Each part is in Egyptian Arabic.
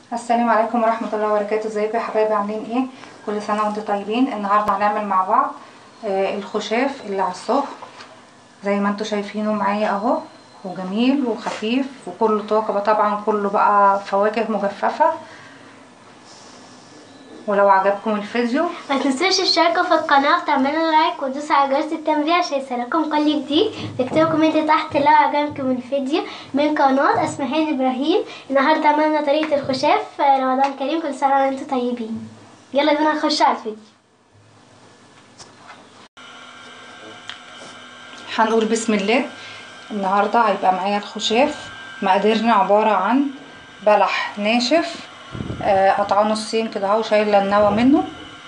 السلام عليكم ورحمة الله وبركاته ازيكم يا حبايبي عاملين ايه كل سنة وانتم طيبين النهاردة هنعمل مع بعض آه الخشاف اللي على السفر زي ما انتم شايفينه معايا اهو وجميل وخفيف وكله طاقة طبعا كله بقى فواكه مجففة ولو عجبكم الفيديو ما تنسوش تشتركوا في القناة وتعملوا لايك وتدوسوا على جرس التنبيه عشان يوصلكم كل جديد تكتبوا كومنت تحت لو عجبكم الفيديو من قناة اسمهان ابراهيم النهاردة عملنا طريقة الخشاف رمضان كريم كل سنة وانتم طيبين يلا بينا نخش على الفيديو هنقول بسم الله النهاردة هيبقى معايا الخشاف مقاديرنا عبارة عن بلح ناشف قطعه نصين كده اهو شايله النوى منه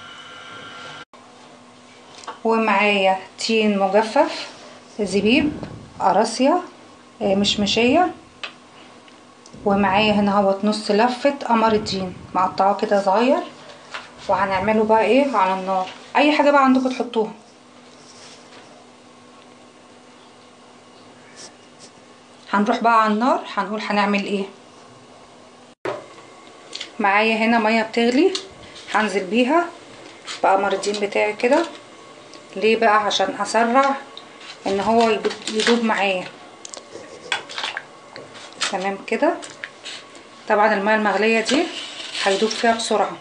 ومعايا تين مجفف زبيب قراصية مشمشية ومعايا هنا اهوت نص لفة قمر الدين مقطعاه كده صغير وهنعمله بقى ايه على النار اي حاجة بقى عندكم تحطوها هنروح بقى على النار هنقول هنعمل ايه معايا هنا ميه بتغلي هنزل بيها بقمر الدين بتاعي كده ليه بقى عشان اسرع ان هو يدوب معايا تمام كده طبعا الميه المغليه دي هيدوب فيها بسرعه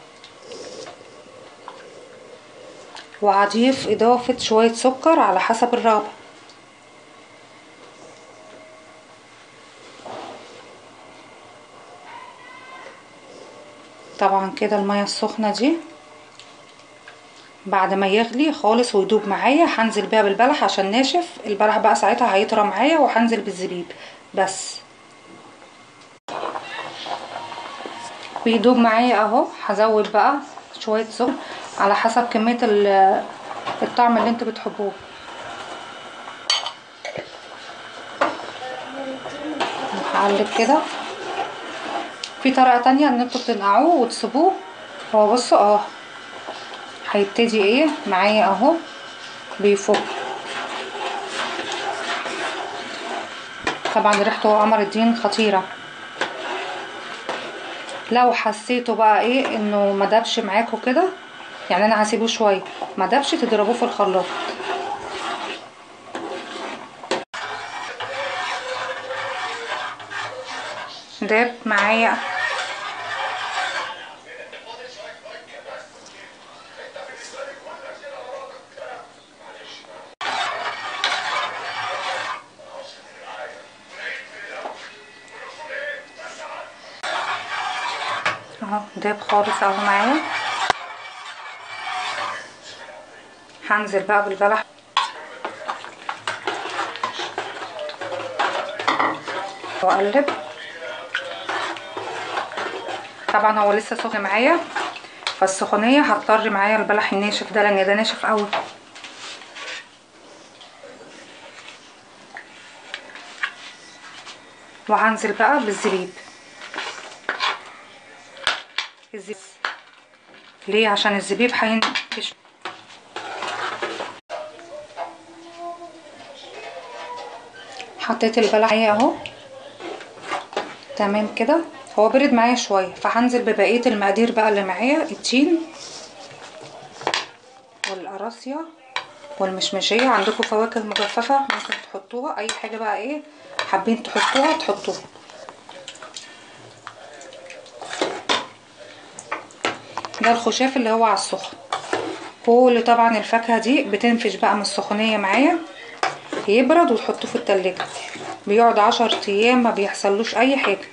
وهضيف اضافه شويه سكر على حسب الرغبه طبعا كده المية السخنة دي بعد ما يغلي خالص ويدوب معايا هنزل بيها بالبلح عشان ناشف البلح بقى ساعتها هيطرى معايا وهنزل بالزبيب بس بيدوب معايا اهو هزود بقى شوية سكر على حسب كمية الطعم اللي انتوا بتحبوه هقلب كده في طريقة تانية ان انتوا تنقعوه وتسيبوه هو بصوا اه هيبتدي ايه معايا اهو بيفك طبعا ريحته قمر الدين خطيرة لو حسيتوا بقى ايه انه ما دابش معاكوا كده يعني انا هسيبه شوية ما دابش تضربوه في الخلاط داب معايا اهو داب خالص اهو معايا هنزل بقى بالبلح واقلب طبعا هو لسه سخن معايا فالسخونيه هضطر معايا البلح الناشف ده لان ده ناشف قوي وهنزل بقى بالزبيب الزبيب ليه عشان الزبيب هينفش حطيت البلح اهو تمام كده هو برد معايا شويه فهنزل ببقيه المقادير بقى اللي معايا التين والقراصيه والمشمشيه عندكم فواكه مجففه ممكن تحطوها اي حاجه بقى ايه حابين تحطوها تحطوها ده الخشاف اللي هو على السخن كل طبعا الفاكهه دي بتنفش بقى من السخونيه معايا يبرد وتحطوه في التلاجة بيقعد عشر ايام ما بيحصلوش اي حاجه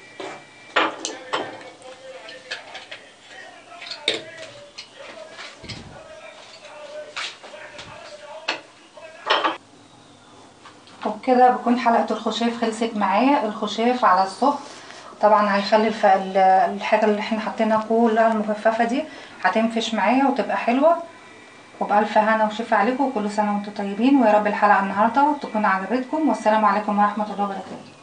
وبكده بكون حلقة الخشاف خلصت معايا الخشاف على السخن طبعا هيخلي الحاجة اللي احنا حاطينها كلها المجففة دي هتنفش معايا وتبقى حلوة وبألف هنا وشفا عليكم وكل سنة وانتم طيبين ويا رب الحلقة النهاردة تكون عجبتكم والسلام عليكم ورحمة الله وبركاته